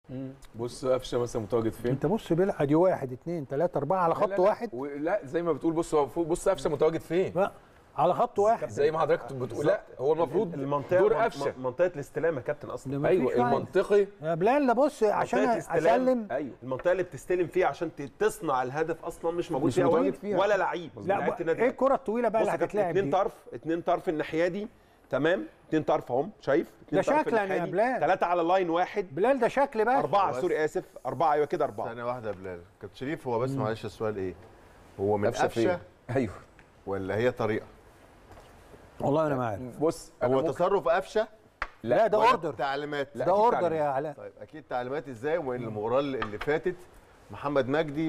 بص قفشه مثلا متواجد فين انت بص بيلعب ادي واحد اثنين ثلاثه اربعه على لا، خط لا، واحد و- لا زي ما بتقول بص هو فوق- بص قفشه متواجد فين لا على خط واحد زي ما حضرتك بتقول لا هو المفروض المنطقه دور من- قفشه منطقه الاستلام يا كابتن اصلا ده مفيش ايوه واحد. المنطقي يا بلال ده بص عشان الاستلام. اسلم ايوه المنطقه اللي بتستلم فيها عشان ت- تصنع الهدف اصلا مش موجود مش فيها, متواجد وليد فيها. ولا لعيب لا لعيبة بقى- النادي ايه الكره الطويله بقى بص اللي يا كابتن هتتلعب اتنين دي طرف اتنين طرف الناحيه دي تمام اتنين طرف اهم شايف اتنين ده طرف شكلاً الناحية يا دي. بلال. تلاتة على لاين واحد بلال ده شكل بقى أربعة بس. سوري آسف أربعة أيوة كده أربعة ثانية واحدة يا بلال كابتن شريف هو بس معلش السؤال ايه؟ هو من قفشه فين قفشه ايوه ولا هي طريقة؟ والله انا ما عارف بص أنا هو ممكن- تصرف قفشه لا ده ولا اوردر تعليمات لا، ده أكيد اوردر تعليمات. يا علاء طيب اكيد تعليمات ازاي وان المباراه اللي اللي فاتت محمد مجدي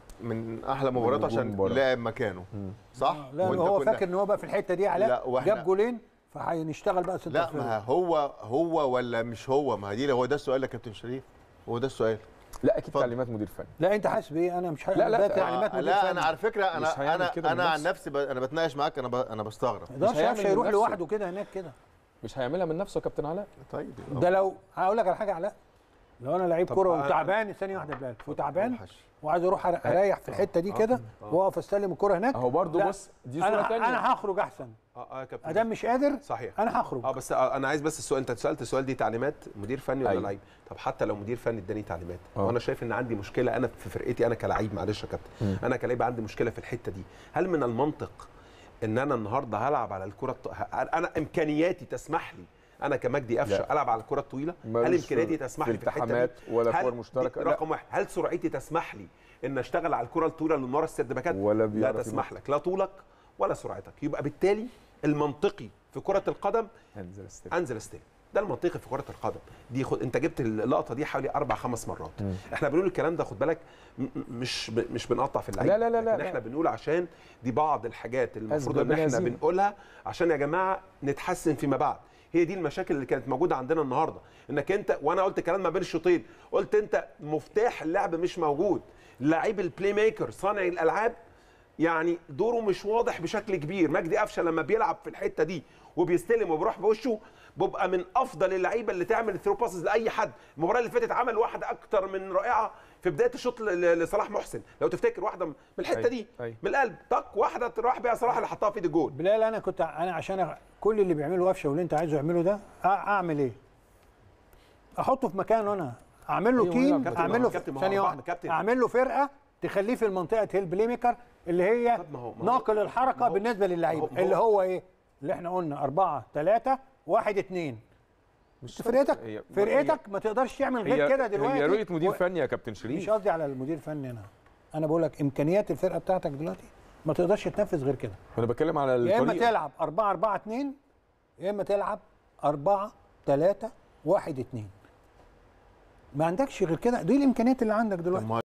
من احلى مباراته نجوم عشان المباراة. لعب مكانه صح؟ لا وأنت هو كنا- فاكر ان هو بقى في الحته دي يا لا، علاء وإحنا- جاب جولين فهنشتغل بقى سنتر لا فيرود. ما هو هو ولا مش هو ما دي هو ده السؤال يا كابتن شريف هو ده السؤال لا اكيد اتفضل. تعليمات مدير فني لا انت حاسس بايه انا مش لا، لا، ده آه، تعليمات آه، مدير لا فني. انا على فكره مش انا هيعمل انا كده انا من عن نفسه. نفسي ب- انا بتناقش معاك انا ب- انا بستغرب ما يقدرش مش هيعمل قفشه يروح لنفسه. لوحده كده هناك كده مش هيعملها من نفسه يا كابتن علاء طيب ده لو هقول لك على حاجه يا علاء لو انا لعيب طب كوره أنا- وتعبان ثانيه واحده يا بلال وتعبان أوحش. وعايز اروح أر- اريح في الحته دي كده واقف استلم الكوره هناك اهو برضه لا، بص دي صوره انا ثانيه انا هخرج احسن اه اه يا كابتن ادام مش قادر صحيح انا هخرج اه بس آه انا عايز بس السؤال انت سالت السؤال دي تعليمات مدير فني ولا أيوة. لعيب طب حتى لو مدير فني اداني تعليمات آه. وانا شايف ان عندي مشكله انا في فرقتي انا كلاعب معلش يا كابتن انا كلاعب عندي مشكله في الحته دي هل من المنطق ان انا النهارده هلعب على الكره الط... ه- انا امكانياتي تسمح لي انا كمجدي قفشه لا. العب على الكره الطويله هل ملوش امكانياتي في- تسمح في لي في الحته التحامات دي ولا هل- كور مشتركة؟ دي لا. رقم واحد هل سرعتي تسمح لي ان اشتغل على الكره الطويله اللي من ورا السد باكات ولا لا بيعرف تسمح لك لا طولك ولا سرعتك يبقى بالتالي المنطقي في كره القدم انزل استلم انزل استلم ده المنطقي في كره القدم دي خد انت جبت اللقطه دي حوالي اربع خمس مرات احنا بنقول الكلام ده خد بالك م- م- مش ب... مش بنقطع في اللعيبه لا، لا، لا، لا، لكن لا. احنا بنقول عشان دي بعض الحاجات المفروض أسباب ان احنا هزيمة. بنقولها عشان يا جماعه نتحسن فيما بعد هي دي المشاكل اللي كانت موجوده عندنا النهارده انك انت وانا قلت كلام ما بين الشوطين قلت انت مفتاح اللعب مش موجود لعيب البلاي ميكر صانع الالعاب يعني دوره مش واضح بشكل كبير مجدي قفشه لما بيلعب في الحته دي وبيستلم وبيروح بوشه بيبقى من افضل اللعيبه اللي تعمل ثرو باسز لاي حد المباراه اللي فاتت عمل واحده اكتر من رائعه في بدايه الشوط ل- لصلاح محسن لو تفتكر واحده من الحته أيوة، دي أيوة. من القلب طق واحده راح بيها صلاح اللي حطها في ايد الجول بلال انا كنت انا عشان أ- كل اللي بيعمله قفشه واللي انت عايزه يعمله ده أ- اعمل ايه؟ احطه في مكانه انا اعمل له أيوة، تيم كابتن، اعمل ما هو له كابتن، ما هو ثانيه أربعة، واحده كابتن. اعمل له فرقه تخليه في المنطقه هي البلاي ميكر اللي هي طب ما هو- ما هو- ناقل ما الحركه هو- بالنسبه ما للعيبه هو- ما هو- اللي هو ايه؟ اللي احنا قلنا أربعة ثلاثة واحد اتنين مش فرقتك هي- فرقتك ما تقدرش تعمل غير هي كده دلوقتي هي رؤيه مدير و- فني يا كابتن مش شريف قصدي على المدير الفني انا انا بقول لك امكانيات الفرقه بتاعتك دلوقتي ما تقدرش تنفذ غير كده انا بتكلم على يا اما الطريقه تلعب 4 4 2 يا اما تلعب 4 3 1 2 ما عندكش غير كده دي الامكانيات اللي عندك دلوقتي